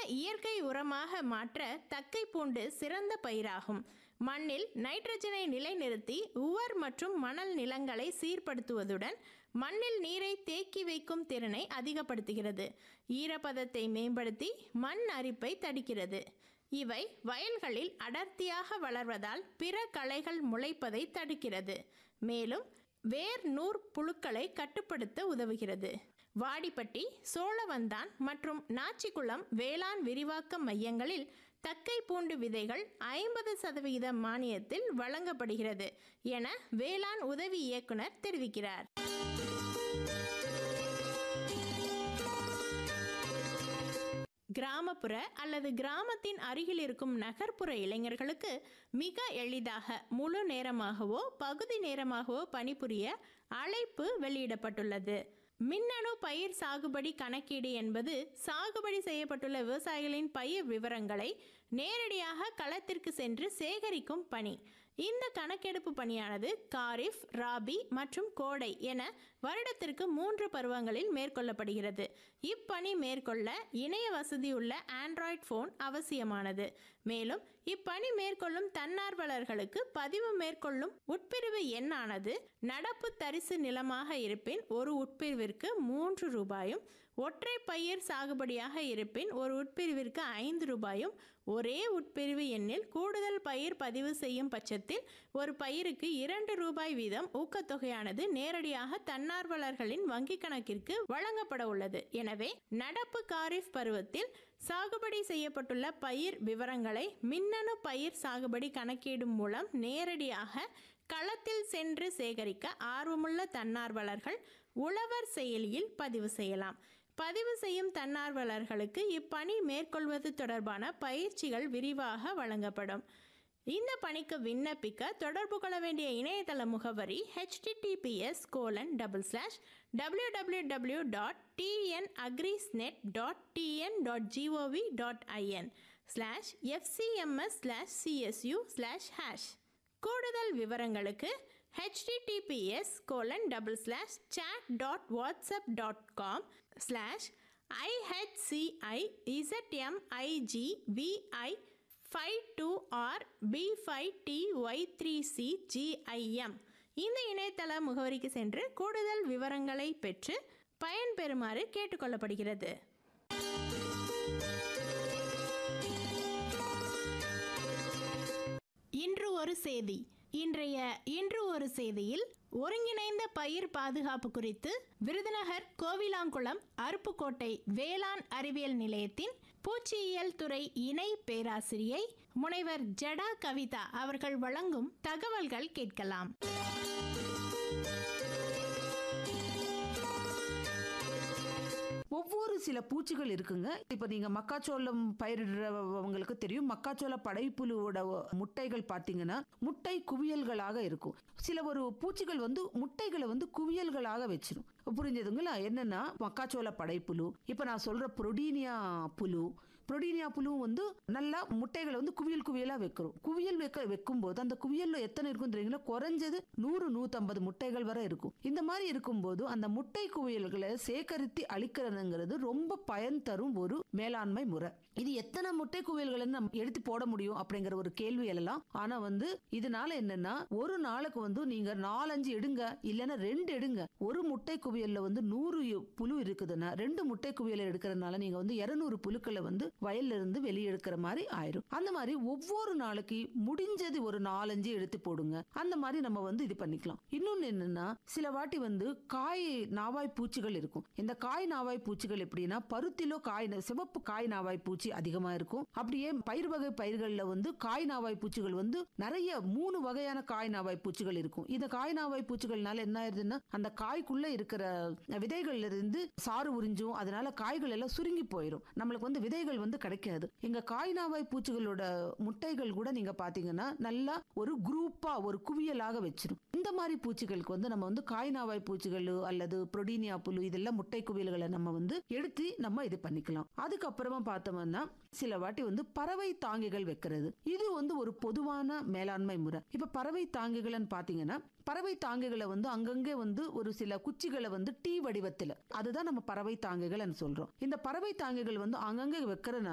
இயற்கை உரமாக மாற்ற தக்கை பூண்டு சிறந்த பயிராகும் மண்ணில் நைட்ரஜனை நிலைநிறுத்தி உவர் மற்றும் மணல் நிலங்களை சீர்படுத்துவதுடன் மண்ணில் நீரை தேக்கி வைக்கும் திறனை அதிகப்படுத்துகிறது ஈரப்பதத்தை மேம்படுத்தி மண் அரிப்பை தடுக்கிறது இவை வயல்களில் அடர்த்தியாக வளர்வதால் பிற களைகள் முளைப்பதை தடுக்கிறது மேலும் வேர் நூற் புழுக்களை கட்டுப்படுத்த உதவுகிறது வாடிப்பட்டி சோழவந்தான் மற்றும் நாச்சிக்குளம் வேளாண் விரிவாக்க மையங்களில் தக்கை பூண்டு விதைகள் ஐம்பது சதவிகித மானியத்தில் வழங்கப்படுகிறது என வேளாண் உதவி இயக்குனர் தெரிவிக்கிறார் கிராமப்புற அல்லது கிராமத்தின் அருகில் இருக்கும் நகர்ப்புற இளைஞர்களுக்கு மிக எளிதாக முழு நேரமாகவோ பகுதி நேரமாகவோ பணிபுரிய அழைப்பு வெளியிடப்பட்டுள்ளது மின்னணு பயிர் சாகுபடி கணக்கீடு என்பது சாகுபடி செய்யப்பட்டுள்ள விவசாயிகளின் பயிர் விவரங்களை நேரடியாக களத்திற்கு சென்று சேகரிக்கும் பணி இந்த கணக்கெடுப்பு பணியானது காரிஃப் ராபி மற்றும் கோடை என வருடத்திற்கு மூன்று பருவங்களில் மேற்கொள்ளப்படுகிறது இப்பணி மேற்கொள்ள இணைய வசதியுள்ள ஆண்ட்ராய்ட் ஃபோன் அவசியமானது மேலும் இப்பணி மேற்கொள்ளும் தன்னார்வலர்களுக்கு பதிவு மேற்கொள்ளும் உட்பிரிவு எண்ணானது நடப்பு தரிசு நிலமாக இருப்பின் ஒரு உட்பிரிவிற்கு மூன்று ரூபாயும் ஒற்றை பயிர் சாகுபடியாக இருப்பின் ஒரு உட்பிரிவிற்கு ஐந்து ரூபாயும் ஒரே உட்பிரிவு எண்ணில் கூடுதல் பயிர் பதிவு செய்யும் பட்சத்தில் ஒரு பயிருக்கு இரண்டு ரூபாய் வீதம் ஊக்கத்தொகையானது நேரடியாக தன்னார்வலர்களின் வங்கிக் கணக்கிற்கு வழங்கப்பட உள்ளது எனவே நடப்பு காரிஃப் பருவத்தில் சாகுபடி செய்யப்பட்டுள்ள பயிர் விவரங்களை மின்னணு பயிர் சாகுபடி கணக்கீடு மூலம் நேரடியாக களத்தில் சென்று சேகரிக்க ஆர்வமுள்ள தன்னார்வலர்கள் உழவர் செயலியில் பதிவு செய்யலாம் பதிவு செய்யும் தன்னார்வலர்களுக்கு இப்பணி மேற்கொள்வது தொடர்பான பயிற்சிகள் விரிவாக வழங்கப்படும் இந்த பணிக்கு விண்ணப்பிக்க தொடர்பு கொள்ள வேண்டிய இணையதள முகவரி https colon double slash W W W dot TN agrisnet dot TN dot GOV dot IN slash FCMS slash CSU slash hash கூடுதல் விவரங்களுக்கு https colon double slash chat dot WhatsApp dot com slash IHCI ZMIG VI five two R P five D Y three C GIM இந்த இணையதள முகவரிக்கு சென்று கூடுதல் விவரங்களை பெற்று பயன்பெறுமாறு கேட்டுக்கொள்ளப்படுகிறது இன்று ஒரு செய்தி இன்றைய இன்று ஒரு செய்தியில் ஒருங்கிணைந்த பயிர் பாதுகாப்பு குறித்து விருதுநகர் கோவிலாங்குளம் அருப்புக்கோட்டை வேளாண் அறிவியல் நிலையத்தின் பூச்சியியல் துறை இணை பேராசிரியை முனைவர் ஜடா கவிதா அவர்கள் வழங்கும் தகவல்கள் கேட்கலாம் ஒவ்வொரு சில பூச்சிகள் இருக்குங்க இப்ப நீங்க மக்காச்சோளம் பயிரிடுறவங்களுக்கு தெரியும் மக்காச்சோள படைப்புழுவோட முட்டைகள் பாத்தீங்கன்னா முட்டை குவியல்களாக இருக்கும் சில ஒரு பூச்சிகள் வந்து முட்டைகளை வந்து குவியல்களாக வச்சிரும் புரிஞ்சதுங்களா என்னன்னா மக்காச்சோள படைப்புழு இப்ப நான் சொல்ற புரோடீனியா புழு புரோடீனியா புழு வந்து நல்லா முட்டைகளை வந்து குவியல் குவியலா வைக்கிறோம் குவியல் வைக்க வைக்கும் போது அந்த குவியல்ல எத்தனை இருக்கும் தெரியுங்களா குறைஞ்சது நூறு நூத்தம்பது முட்டைகள் வரை இருக்கும் இந்த மாதிரி இருக்கும்போது அந்த முட்டை குவியல்களை சேகரித்து அழிக்கிறதுங்கிறது ரொம்ப பயன் தரும் ஒரு மேலாண்மை முறை இது எத்தனை முட்டை குவியல்களை நம்ம எடுத்து போட முடியும் அப்படிங்கிற ஒரு கேள்வி எழலாம் ஆனா வந்து இதனால என்னன்னா ஒரு நாளுக்கு வந்து நீங்க நாலஞ்சு எடுங்க இல்லைன்னா ரெண்டு எடுங்க ஒரு முட்டை குவியல்ல வந்து நூறு புழு இருக்குதுன்னா ரெண்டு முட்டை குவியலை எடுக்கிறதுனால நீங்க வந்து இருநூறு புழுக்களை வந்து வயல்ல இருந்து வெளியே எடுக்கிற மாதிரி ஆயிரும் அந்த மாதிரி ஒவ்வொரு நாளைக்கு முடிஞ்சது ஒரு நாலஞ்சு எடுத்து போடுங்க அந்த மாதிரி நம்ம வந்து இது பண்ணிக்கலாம் இன்னொன்னு என்னன்னா சில வாட்டி வந்து காய் நாவாய் பூச்சிகள் இருக்கும் இந்த காய் நாவாய் பூச்சிகள் எப்படின்னா பருத்திலோ காய் சிவப்பு காய் நாவாய் பூச்சி அதிகமா இருக்கும் அப்படியே பயிர் வகை பயிர்கள்ல வந்து காய் நாவாய் பூச்சிகள் வந்து நிறைய மூணு வகையான காய் நாவாய் பூச்சிகள் இருக்கும் இந்த காய் நாவாய் பூச்சிகள்னால என்ன ஆயிருதுன்னா அந்த காய்க்குள்ள இருக்கிற விதைகள்ல இருந்து சாறு உறிஞ்சும் அதனால காய்கள் எல்லாம் சுருங்கி போயிடும் நம்மளுக்கு வந்து விதைகள் வந்து கிடைக்காது எங்க காய் நாவாய் பூச்சிகளோட முட்டைகள் கூட நீங்க பாத்தீங்கன்னா நல்லா ஒரு குரூப்பா ஒரு குவியலாக வச்சிரும் இந்த மாதிரி பூச்சிகளுக்கு வந்து நம்ம வந்து காய் நாவாய் பூச்சிகள் அல்லது புரோடீனியா புழு இதெல்லாம் முட்டை குவியல்களை நம்ம வந்து எடுத்து நம்ம இது பண்ணிக்கலாம் அதுக்கப்புறமா பார்த்தோம்னா சில வாட்டி வந்து பறவை தாங்கிகள் வைக்கிறது இது வந்து ஒரு பொதுவான மேலாண்மை முறை இப்ப பறவை தாங்கிகள்னு பாத்தீங்கன்னா பறவை தாங்கிகளை வந்து அங்கங்கே வந்து ஒரு சில குச்சிகளை வந்து டீ வடிவத்துல அதுதான் நம்ம பறவை தாங்கிகள் சொல்றோம் இந்த பறவை தாங்கிகள் வந்து அங்கங்கே வைக்கிறதுனால